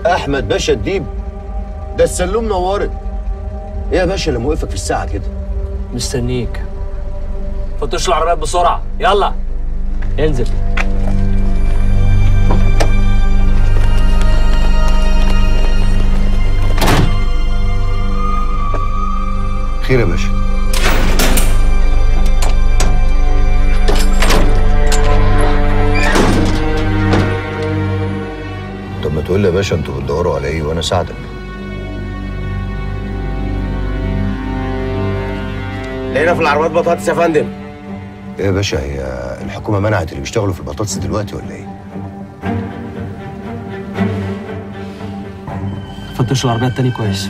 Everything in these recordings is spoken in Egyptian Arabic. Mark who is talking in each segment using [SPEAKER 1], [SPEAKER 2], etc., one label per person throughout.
[SPEAKER 1] احمد باشا الديب ده السلوم نورت ايه يا باشا اللي موقفك في الساعه كده
[SPEAKER 2] مستنيك فتش العربيات بسرعة يلا انزل
[SPEAKER 1] خير يا باشا طب ما تقول لي يا باشا انتوا بتدوروا على ايه وانا اساعدك
[SPEAKER 3] لقينا في العربيات بطاطس يا فندم
[SPEAKER 1] ايه يا باشا هي الحكومه منعت اللي بيشتغلوا في البطاطس دلوقتي ولا ايه
[SPEAKER 2] فتش العربيات تاني كويس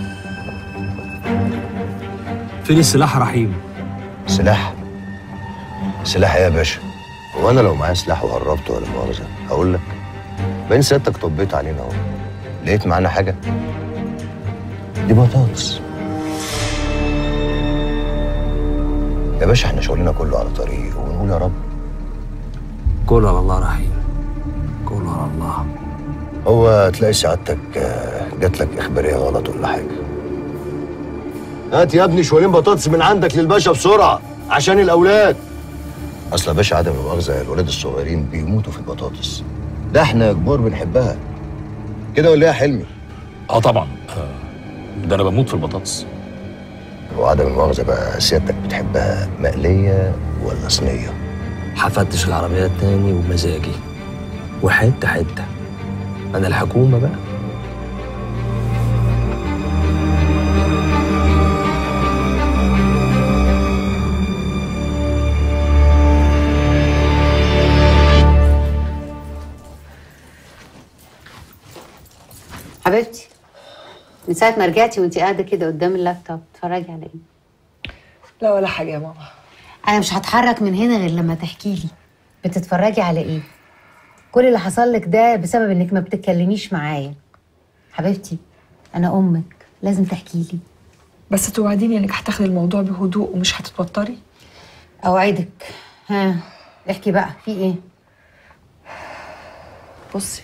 [SPEAKER 2] فين السلاح يا رحيم
[SPEAKER 1] سلاح سلاح ايه يا باشا هو انا لو معايا سلاح وقربت ولا مؤاخذه هقول لك باين سيادتك طبيت علينا اهو لقيت معانا حاجه دي بطاطس يا باشا احنا شغلنا كله على طريق ونقول يا رب
[SPEAKER 2] كله على الله رحيم كله على الله
[SPEAKER 1] هو تلاقي سعادتك آه، جات لك اخباريه غلط ولا حاجه هات يا ابني شوالين بطاطس من عندك للباشا بسرعه عشان الاولاد اصل يا باشا عدم المؤاخذه الولاد الصغيرين بيموتوا في البطاطس ده احنا كبار بنحبها كده ولا ايه يا حلمي
[SPEAKER 4] اه طبعا آه، ده انا بموت في البطاطس
[SPEAKER 1] وعدم المؤاخذه بقى سيادتك بتحبها مقليه ولا صينيه
[SPEAKER 2] هفتش العربيات تاني ومزاجي وحته حته انا الحكومه بقى
[SPEAKER 5] حبيبتي من ساعة ما رجعتي وانت قاعدة كده قدام اللابتوب بتتفرجي على ايه؟
[SPEAKER 6] لا ولا حاجة يا ماما
[SPEAKER 5] أنا مش هتحرك من هنا غير لما تحكي لي بتتفرجي على ايه؟ كل اللي حصل لك ده بسبب انك ما بتتكلميش معايا حبيبتي أنا أمك لازم تحكي لي
[SPEAKER 6] بس توعديني انك هتاخدي الموضوع بهدوء ومش هتتوتري
[SPEAKER 5] أوعدك ها احكي بقى في ايه؟
[SPEAKER 6] بصي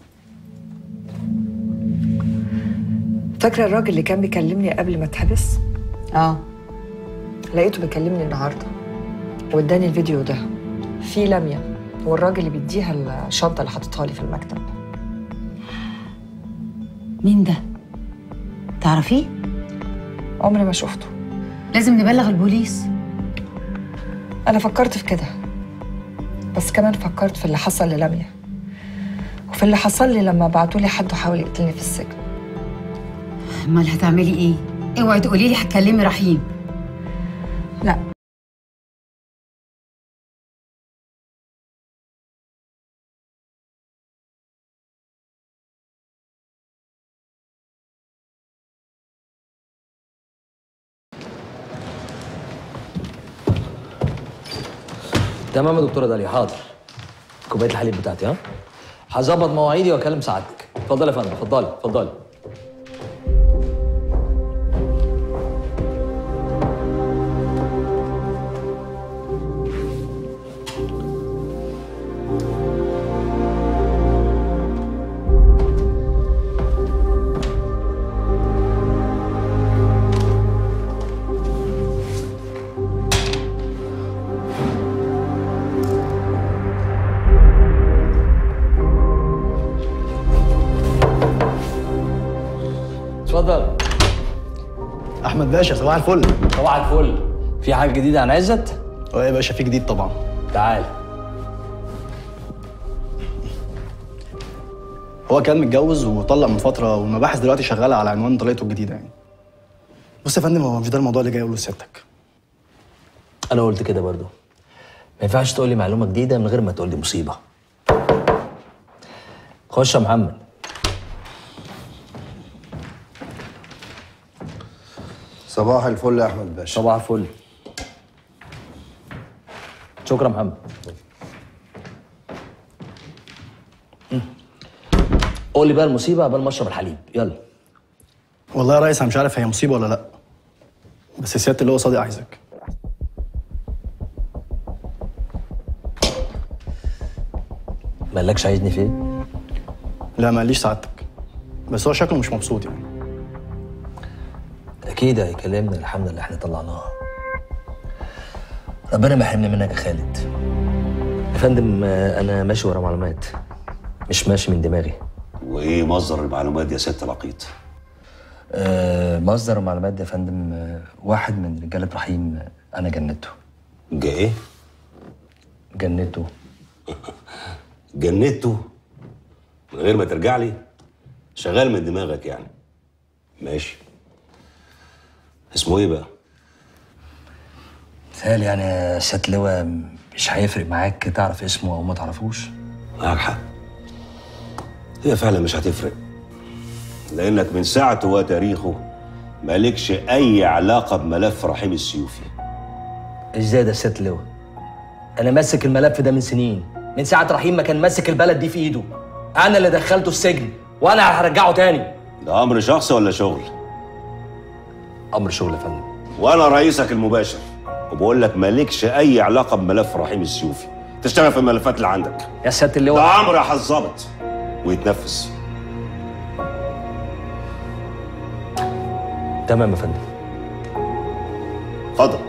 [SPEAKER 6] فاكرة الراجل اللي كان بيكلمني قبل ما اتحبس؟
[SPEAKER 5] اه
[SPEAKER 6] لقيته بيكلمني النهاردة واداني الفيديو ده في لميا والراجل اللي بيديها الشنطة اللي حاططها لي في المكتب
[SPEAKER 5] مين ده؟ تعرفيه؟
[SPEAKER 6] عمري ما شفته
[SPEAKER 5] لازم نبلغ البوليس
[SPEAKER 6] أنا فكرت في كده بس كمان فكرت في اللي حصل للميا وفي اللي حصل لي لما بعتوا لي حد وحاول يقتلني في السجن
[SPEAKER 5] امال هتعملي ايه؟ اوعي تقولي لي هتكلمي رحيم
[SPEAKER 6] لا
[SPEAKER 2] تمام يا دكتوره داليا حاضر كوبايه الحليب بتاعتي ها هظبط مواعيدي واكلم سعادتك اتفضلي يا فندم اتفضلي اتفضلي اتفضل
[SPEAKER 7] احمد باشا صباح الفل
[SPEAKER 2] صباح الفل في حاجه جديده عن عزت
[SPEAKER 7] اه يا باشا في جديد طبعا
[SPEAKER 2] تعال
[SPEAKER 7] هو كان متجوز وطلق من فتره والمباحث دلوقتي شغاله على عنوان طليقته الجديده يعني بص يا فندم هو مش ده الموضوع اللي جاي اقوله لسيادتك
[SPEAKER 2] انا قلت كده برضو ما ينفعش تقول لي معلومه جديده من غير ما تقول لي مصيبه خش يا محمد
[SPEAKER 1] صباح الفل يا احمد باشا
[SPEAKER 2] صباح الفل شكرا محمد مم. قول لي بقى المصيبه قبل ما اشرب الحليب يلا
[SPEAKER 7] والله يا ريس انا مش عارف هي مصيبه ولا لا بس سياده اللي هو صادق عايزك
[SPEAKER 2] مالكش عايزني في ايه؟
[SPEAKER 7] لا ما قاليش سعادتك بس هو شكله مش مبسوط يعني
[SPEAKER 2] اكيد هيكلمنا الحمله اللي احنا طلعناها ربنا ما يحرمنا منك يا خالد يا فندم آه، انا ماشي ورا معلومات مش ماشي من دماغي
[SPEAKER 8] وايه مصدر المعلومات دي يا ست لقيط
[SPEAKER 2] آه، مصدر المعلومات ده يا فندم آه، واحد من رجاله ابراهيم آه، انا جنته
[SPEAKER 8] جا ايه
[SPEAKER 2] جنته
[SPEAKER 8] جنته من غير ما ترجع لي شغال من دماغك يعني ماشي اسمه ايه بقى
[SPEAKER 2] مثال يعني يا سيادة لواء مش هيفرق معاك تعرف اسمه او ما تعرفوش
[SPEAKER 8] معاك حق هي فعلا مش هتفرق لانك من ساعته وتاريخه مالكش اي علاقه بملف رحيم السيوفي
[SPEAKER 2] ازاي ده يا سيادة لواء انا ماسك الملف ده من سنين من ساعه رحيم ما كان ماسك البلد دي في ايده انا اللي دخلته السجن وانا هرجعه تاني
[SPEAKER 8] ده امر شخصي ولا شغل
[SPEAKER 2] امر شغل يا فندم
[SPEAKER 8] وانا رئيسك المباشر وبقول لك مالكش اي علاقه بملف رحيم السيوفي تشتغل في الملفات اللي عندك
[SPEAKER 2] يا سيادة اللواء
[SPEAKER 8] ده امر هالظبط ويتنفذ
[SPEAKER 2] تمام يا فندم
[SPEAKER 8] اتفضل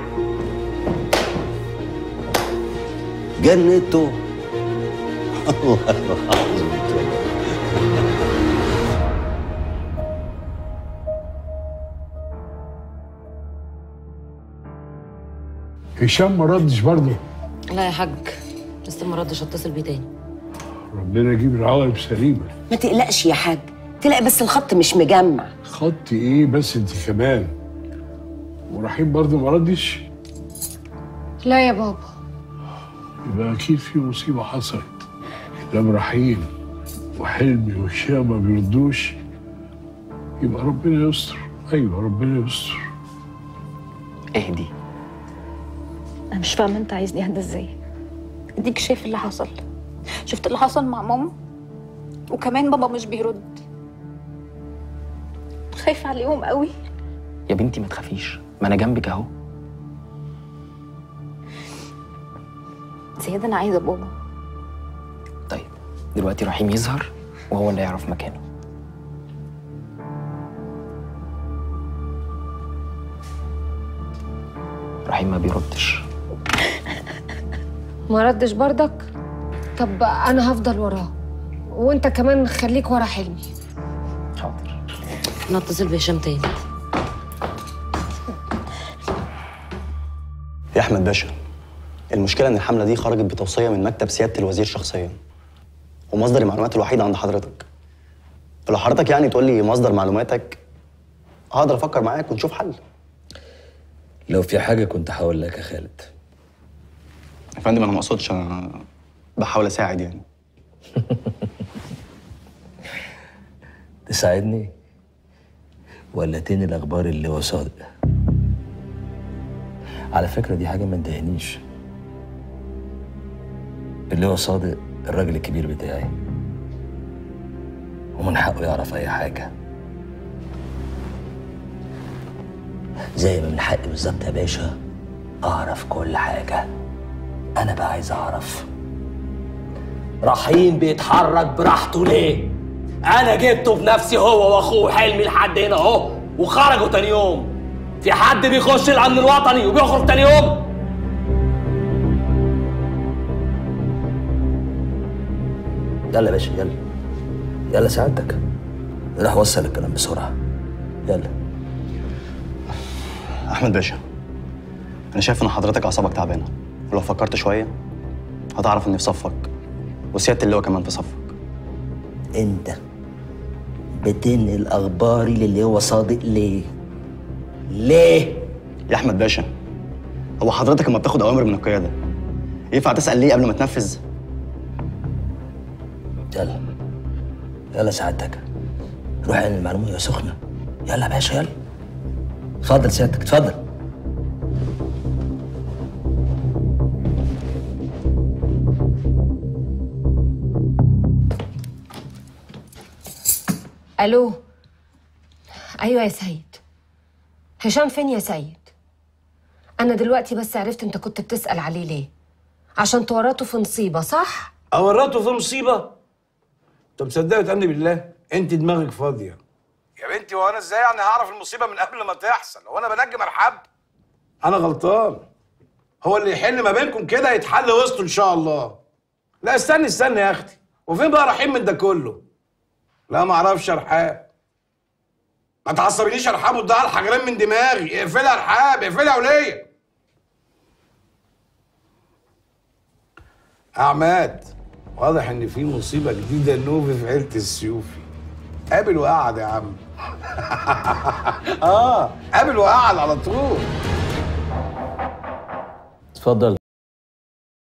[SPEAKER 8] جنته الله العظيم
[SPEAKER 9] هشام ما ردش برضه
[SPEAKER 10] لا يا حاج لسه ما ردش اتصل بيه تاني
[SPEAKER 9] ربنا يجيب العواقب سليمه
[SPEAKER 11] ما تقلقش يا حاج تلاقي بس الخط مش مجمع
[SPEAKER 9] خط ايه بس انت كمان ورحيم برضه ما ردش
[SPEAKER 12] لا يا بابا
[SPEAKER 9] يبقى اكيد في مصيبه حصلت لما رحيم وحلمي وهشام ما بيردوش يبقى ربنا يستر ايوه ربنا يستر
[SPEAKER 13] اهدي
[SPEAKER 12] انا مش فاهمه انت عايزني اهدى ازاي اديك شايف اللي حصل شفت اللي حصل مع ماما وكمان بابا مش بيرد خايفه عليهم قوي
[SPEAKER 13] يا بنتي ما تخافيش ما انا جنبك اهو
[SPEAKER 12] زياد انا عايزه بابا
[SPEAKER 13] طيب دلوقتي رحيم يظهر وهو اللي يعرف مكانه رحيم ما بيردش
[SPEAKER 12] ما ردش برضك طب انا هفضل وراه وانت كمان خليك ورا حلمي
[SPEAKER 13] حاضر
[SPEAKER 10] انا اتصل بهشام تاني
[SPEAKER 7] يا احمد باشا المشكله ان الحمله دي خرجت بتوصيه من مكتب سياده الوزير شخصيا ومصدر المعلومات الوحيد عند حضرتك فلو حضرتك يعني تقول لي مصدر معلوماتك هقدر افكر معاك ونشوف حل
[SPEAKER 2] لو في حاجه كنت هقول لك يا خالد
[SPEAKER 7] يا فندم انا ما اقصدش انا بحاول اساعد يعني
[SPEAKER 2] تساعدني ولا تاني الاخبار اللي هو صادق على فكره دي حاجه ما تضايقنيش اللي هو صادق الراجل الكبير بتاعي ومن حقه يعرف اي حاجه زي ما من حقي بالظبط يا باشا اعرف كل حاجه انا بقى عايز اعرف رحيم بيتحرك براحته ليه انا جبته بنفسي هو واخوه حلمي لحد هنا اهو وخرجوا تاني يوم في حد بيخش الامن الوطني وبيخرج تاني يوم يلا يا باشا يلا يلا سعادتك روح وصل الكلام بسرعه يلا
[SPEAKER 7] احمد باشا انا شايف ان حضرتك اعصابك تعبانه ولو فكرت شويه هتعرف اني في صفك وسياده اللواء كمان في صفك
[SPEAKER 2] انت بتنقل اخباري للي هو صادق ليه ليه
[SPEAKER 7] يا احمد باشا هو حضرتك لما بتاخد اوامر من القياده ينفع تسال ليه قبل ما تنفذ
[SPEAKER 2] يلا يلا سعادتك روح اعمل المعلومه يا سخنه يلا يا باشا يلا اتفضل سيادتك اتفضل
[SPEAKER 12] الو ايوه يا سيد هشام فين يا سيد انا دلوقتي بس عرفت انت كنت بتسال عليه ليه عشان تورطه في نصيبه صح
[SPEAKER 3] اورطه في مصيبه طب صدقني وتامني بالله
[SPEAKER 14] انت دماغك فاضيه
[SPEAKER 15] يا بنتي وانا ازاي يعني هعرف المصيبه من قبل ما تحصل هو انا بنجم ارحب
[SPEAKER 14] انا غلطان هو اللي يحل ما بينكم كده يتحل وسطه ان شاء الله لا استني استني يا اختي وفين بقى رحيم من ده كله لا ما اعرفش ارحاب ما تعصبنيش يا ارحاب وتضيع الحجرين من دماغي اقفلها يا ارحاب اقفلها يا وليه عماد واضح ان في مصيبه جديده نوفي في عيله السيوفي قابل وقعد يا عم اه قابل وقعد على طول
[SPEAKER 16] اتفضل